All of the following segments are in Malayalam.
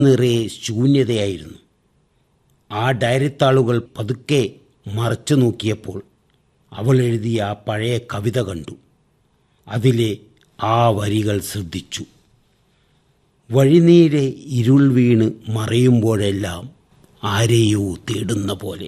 നിറയെ ശൂന്യതയായിരുന്നു ആ ഡയറിത്താളുകൾ പതുക്കെ മറച്ചു നോക്കിയപ്പോൾ അവൾ എഴുതിയ ആ പഴയ കവിത കണ്ടു അതിലെ ആ വരികൾ ശ്രദ്ധിച്ചു വഴിനീരെ ഇരുൾ വീണ് മറയുമ്പോഴെല്ലാം ആരെയോ തേടുന്ന പോലെ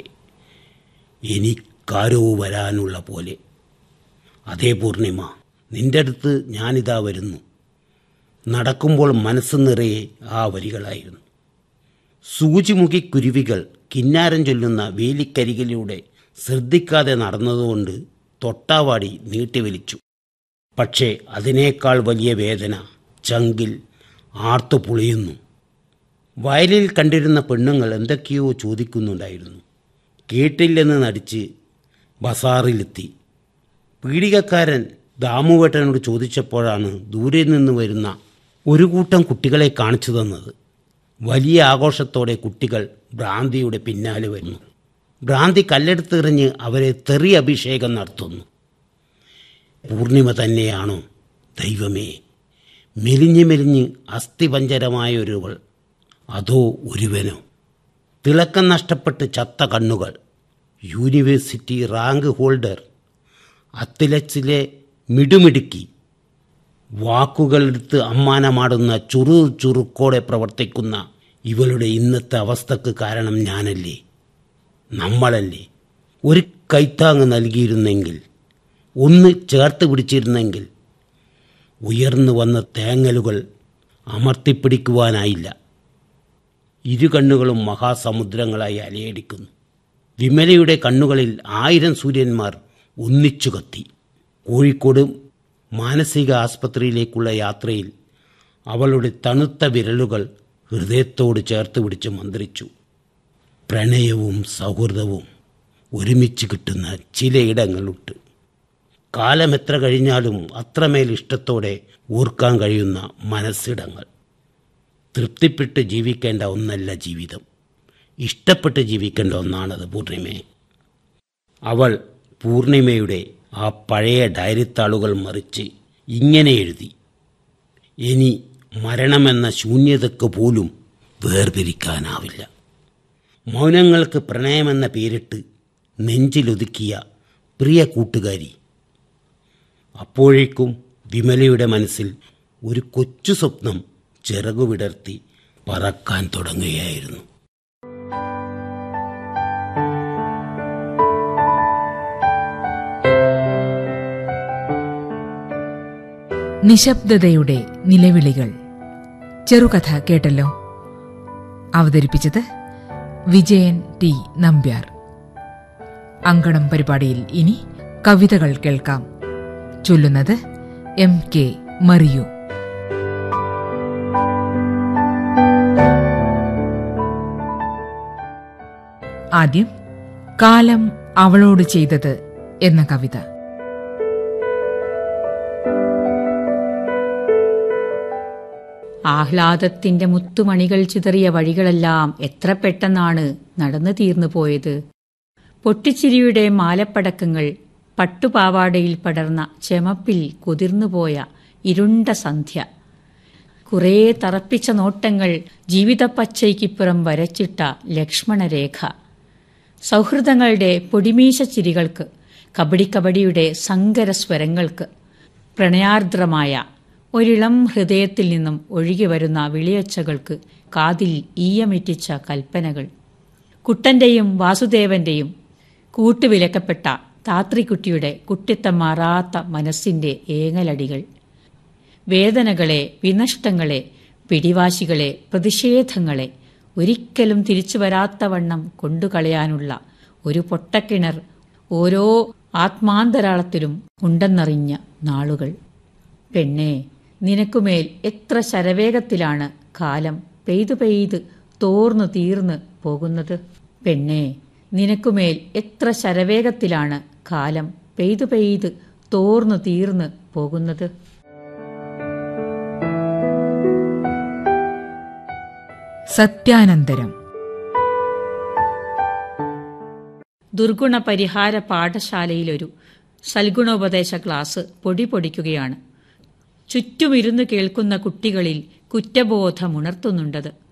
എനിക്കാരോ വരാനുള്ള പോലെ അതേ പൂർണിമ നിന്റെ അടുത്ത് ഞാനിതാ വരുന്നു നടക്കുമ്പോൾ മനസ്സ് നിറയെ ആ വരികളായിരുന്നു സൂചിമുഖി കുരുവികൾ കിന്നാരം ചൊല്ലുന്ന വേലിക്കരികിലൂടെ ശ്രദ്ധിക്കാതെ നടന്നതുകൊണ്ട് തൊട്ടാവാടി നീട്ടിവലിച്ചു പക്ഷേ അതിനേക്കാൾ വലിയ വേദന ചങ്കിൽ ആർത്തു പുളിയുന്നു വയലിൽ കണ്ടിരുന്ന പെണ്ണുങ്ങൾ എന്തൊക്കെയോ ചോദിക്കുന്നുണ്ടായിരുന്നു കേട്ടില്ലെന്ന് നടിച്ച് ബസാറിലെത്തി പീഡികക്കാരൻ ദാമുവേട്ടനോട് ചോദിച്ചപ്പോഴാണ് ദൂരെ നിന്ന് വരുന്ന ഒരു കൂട്ടം കുട്ടികളെ കാണിച്ചു തന്നത് വലിയ ആഘോഷത്തോടെ കുട്ടികൾ ഭ്രാന്തിയുടെ പിന്നാലെ വരുന്നു ഭ്രാന്തി കല്ലെടുത്തെറിഞ്ഞ് അവരെ തെറി അഭിഷേകം നടത്തുന്നു പൂർണിമ തന്നെയാണോ ദൈവമേ മെലിഞ്ഞ് മെലിഞ്ഞ് അസ്ഥിപഞ്ചരമായൊരുവൾ അതോ ഒരുവനോ തിളക്കം നഷ്ടപ്പെട്ട് ചത്ത കണ്ണുകൾ യൂണിവേഴ്സിറ്റി റാങ്ക് ഹോൾഡർ അത്ലറ്റ്സിലെ മിടുമിടുക്കി വാക്കുകളെടുത്ത് അമ്മാനമാടുന്ന ചുറു ചുറുക്കോടെ പ്രവർത്തിക്കുന്ന ഇവളുടെ ഇന്നത്തെ അവസ്ഥക്ക് കാരണം ഞാനല്ലേ നമ്മളല്ലേ ഒരു കൈത്താങ് നൽകിയിരുന്നെങ്കിൽ ഒന്ന് ചേർത്ത് പിടിച്ചിരുന്നെങ്കിൽ ഉയർന്നു വന്ന തേങ്ങലുകൾ അമർത്തിപ്പിടിക്കുവാനായില്ല ഇരു കണ്ണുകളും മഹാസമുദ്രങ്ങളായി അലയടിക്കുന്നു വിമലയുടെ കണ്ണുകളിൽ ആയിരം സൂര്യന്മാർ ഒന്നിച്ചു കത്തി കോഴിക്കോട് മാനസിക ആസ്പത്രിയിലേക്കുള്ള യാത്രയിൽ അവളുടെ തണുത്ത വിരലുകൾ ഹൃദയത്തോട് ചേർത്ത് പിടിച്ച് മന്ത്രിച്ചു പ്രണയവും സൗഹൃദവും ഒരുമിച്ച് കിട്ടുന്ന ചിലയിടങ്ങളുണ്ട് കാലം എത്ര കഴിഞ്ഞാലും അത്രമേൽ ഇഷ്ടത്തോടെ ഓർക്കാൻ കഴിയുന്ന മനസ്സിടങ്ങൾ തൃപ്തിപ്പെട്ട് ജീവിക്കേണ്ട ഒന്നല്ല ജീവിതം ഇഷ്ടപ്പെട്ട് ജീവിക്കേണ്ട ഒന്നാണത് പൂർണിമയെ അവൾ പൂർണിമയുടെ ആ പഴയ ഡയറിത്താളുകൾ മറിച്ച് ഇങ്ങനെ എഴുതി ഇനി മരണമെന്ന ശൂന്യതയ്ക്ക് പോലും വേർതിരിക്കാനാവില്ല മൗനങ്ങൾക്ക് പ്രണയമെന്ന പേരിട്ട് നെഞ്ചിലൊതുക്കിയ പ്രിയ കൂട്ടുകാരി അപ്പോഴേക്കും വിമലയുടെ മനസ്സിൽ ഒരു കൊച്ചു സ്വപ്നം ചിറകുവിടർത്തി പറക്കാൻ തുടങ്ങുകയായിരുന്നു നിശബ്ദതയുടെ നിലവിളികൾ ചെറുകഥ കേട്ടല്ലോ അവതരിപ്പിച്ചത് വിജയൻ ടി നമ്പ്യാർ അങ്കണം പരിപാടിയിൽ ഇനി കവിതകൾ കേൾക്കാം ചൊല്ലുന്നത് എം കെ മറിയു ആദ്യം കാലം അവളോട് ചെയ്തത് എന്ന കവിത ആഹ്ലാദത്തിന്റെ മുത്തുമണികൾ ചിതറിയ വഴികളെല്ലാം എത്ര പെട്ടെന്നാണ് നടന്നു തീർന്നു പോയത് പൊട്ടിച്ചിരിയുടെ മാലപ്പടക്കങ്ങൾ പട്ടുപാവാടയിൽ പടർന്ന ചെമപ്പിൽ കുതിർന്നുപോയ ഇരുണ്ട സന്ധ്യ കുറേ തറപ്പിച്ച നോട്ടങ്ങൾ ജീവിതപ്പച്ചയ്ക്കിപ്പുറം വരച്ചിട്ട ലക്ഷ്മണരേഖ സൗഹൃദങ്ങളുടെ പൊടിമീശ ചിരികൾക്ക് കബഡി കബഡിയുടെ സങ്കരസ്വരങ്ങൾക്ക് പ്രണയാർദ്രമായ ഒരിളം ഹൃദയത്തിൽ നിന്നും ഒഴുകി വരുന്ന വിളിയൊച്ചകൾക്ക് കാതിൽ ഈയമിറ്റിച്ച കൽപ്പനകൾ കുട്ടന്റെയും വാസുദേവന്റെയും കൂട്ടുവിലക്കപ്പെട്ട താത്രിക്കുട്ടിയുടെ കുട്ടിത്തം മാറാത്ത മനസ്സിന്റെ ഏങ്ങലടികൾ വേദനകളെ വിനഷ്ടങ്ങളെ പിടിവാശികളെ പ്രതിഷേധങ്ങളെ ഒരിക്കലും തിരിച്ചു വരാത്തവണ്ണം കൊണ്ടുകളയാനുള്ള ഒരു പൊട്ടക്കിണർ ഓരോ ആത്മാന്തരാളത്തിലും ഉണ്ടെന്നറിഞ്ഞ നാളുകൾ പെണ്ണേ നിനക്കുമേൽ എത്ര ശരവേഗത്തിലാണ് കാലം പെയ്തു പെയ്ത് തോർന്നു തീർന്ന് പോകുന്നത് പെണ്ണേ നിനക്കുമേൽ എത്ര ശരവേഗത്തിലാണ് കാലം പെയ്തു പെയ്ത് തോർന്നു തീർന്ന് പോകുന്നത് സത്യാനന്തരം ദുർഗുണ പരിഹാര പാഠശാലയിലൊരു സൽഗുണോപദേശ ക്ലാസ് പൊടി പൊടിക്കുകയാണ് ചുറ്റുമിരുന്ന് കേൾക്കുന്ന കുട്ടികളിൽ കുറ്റബോധമുണർത്തുന്നുണ്ടത്